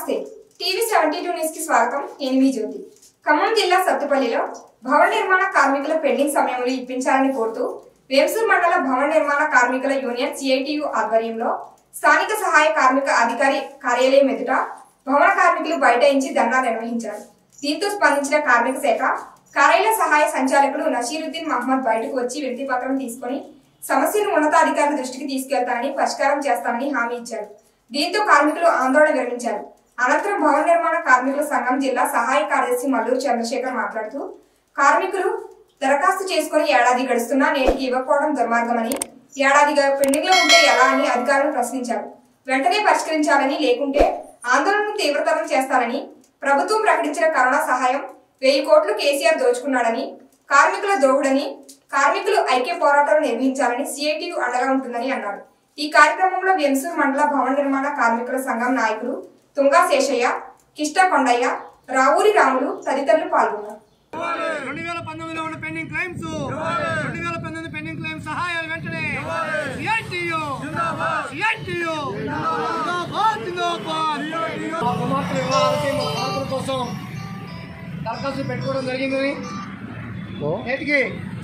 నమస్తే TV seventy two news కి స్వాగతం నేను మీ జ్యోతి ఖమ్మం జిల్లా సత్తుపల్లిలో భవన నిర్మాణ కార్మికుల పెండింగ్ సమయంలో ఇప్పించాలని కోరుతూ వేంసూర్ మండల భవన నిర్మాణ కార్మికుల యూనియన్ సిఐటియు ఆధ్వర్యంలో స్థానిక సహాయ కార్మిక అధికారి కార్యాలయం ఎదుట భవన కార్మికులు బైఠాయించి ధర్నా నిర్వహించారు దీంతో స్పందించిన కార్మిక శాఖ కార్యాలయ సహాయ సంచాలకులు నషీరుద్దీన్ మహమ్మద్ బయటకు వచ్చి వినతి పత్రం తీసుకొని సమస్యను ఉన్నతాధికారుల దృష్టికి తీసుకెళ్తానని పరిష్కారం చేస్తానని హామీ ఇచ్చారు దీంతో కార్మికులు ఆందోళన విరమించారు అనంతరం భవన నిర్మాణ కార్మికుల సంఘం జిల్లా సహాయ కార్యదర్శి మల్లూరు చంద్రశేఖర్ మాట్లాడుతూ కార్మికులు దరఖాస్తు చేసుకుని ఏడాది గడుస్తున్నా నేటికి ఇవ్వకపోవడం దుర్మార్గమని ఏడాదిగా పెండింగ్ లో ఉంటే ఎలా అని అధికారులు ప్రశ్నించారు వెంటనే పరిష్కరించాలని లేకుంటే ఆందోళనను తీవ్రతరం చేస్తారని ప్రభుత్వం ప్రకటించిన కరోనా సహాయం వెయ్యి కోట్లు కేసీఆర్ దోచుకున్నాడని కార్మికుల దోహుడని కార్మికులు ఐక్య పోరాటాలు నిర్వహించాలని సిఐటియు అండగా ఉంటుందని అన్నారు ఈ కార్యక్రమంలో వెంసూర్ మండల భవన నిర్మాణ కార్మికుల సంఘం నాయకులు తుంగా శేషయ్య కిష్ట కొండయ్య రావూరి రాములు తదితరులు పాల్గొన్నారు రెండు వేల పంతొమ్మిదిలో ఉన్న పెండింగ్ క్లెయిమ్స్ రెండు వేల పంతొమ్మిది పెండింగ్ క్లెయిమ్ సహాయాలు వెంటనే CITU. CITU. జిందాబాద్, జిందాబాద్. మా కుమార్తె వివాహాలకి మా కుమార్తెల కోసం దరఖాస్తు పెట్టుకోవడం జరిగిందని నేటికి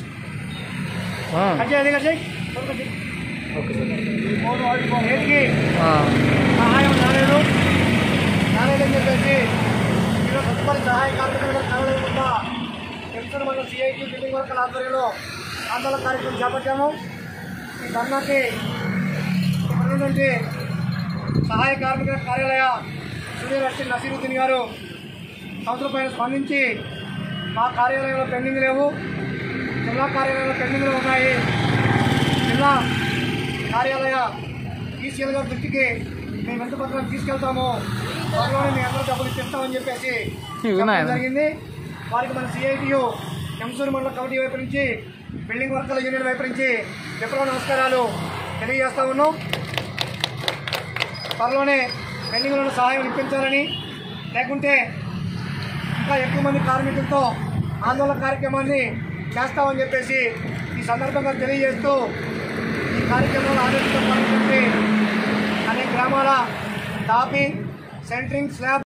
కట్ చేయాలి, కట్ చేయి. కట్ చేయి. నేటికి సహాయం రాలేదు రాలేదని చెప్పేసి ఈరోజు తదుపరి సహాయ కార్మికులుగా కలవలేకుండా పెన్షన్ మన సిఐటి బిల్డింగ్ వర్కర్ల ఆధ్వర్యంలో ఆందోళన కార్యక్రమం చేపట్టాము ఈ ధర్నాకి ఉన్నటువంటి సహాయ కార్మికుల కార్యాలయ సూర్య రక్షి నసీరుద్దీన్ గారు సంవత్సరం పైన స్పందించి మా కార్యాలయంలో పెండింగ్ లేవు జిల్లా కార్యాలయంలో పెండింగ్లు ఉన్నాయి జిల్లా కార్యాలయ ఈసీఎల్ గారి దృష్టికి మేము ఎంత పత్రం తీసుకెళ్తాము త్వరలోనే మీ అందరూ డబ్బులు ఇప్పిస్తామని చెప్పేసి చెప్పడం జరిగింది వారికి మన సిఐటియు ఎంసూరు మండల కమిటీ వైపు నుంచి బిల్డింగ్ వర్కర్ల యూనియన్ వైపు నుంచి విప్లవ నమస్కారాలు తెలియజేస్తా ఉన్నాం త్వరలోనే పెండింగ్లో ఉన్న సహాయం ఇప్పించాలని లేకుంటే ఇంకా ఎక్కువ మంది కార్మికులతో ఆందోళన కార్యక్రమాన్ని చేస్తామని చెప్పేసి ఈ సందర్భంగా తెలియజేస్తూ ఈ కార్యక్రమంలో ఆలోచించడం అనేక గ్రామాల టాపింగ్ సెంటరింగ్ స్లాబ్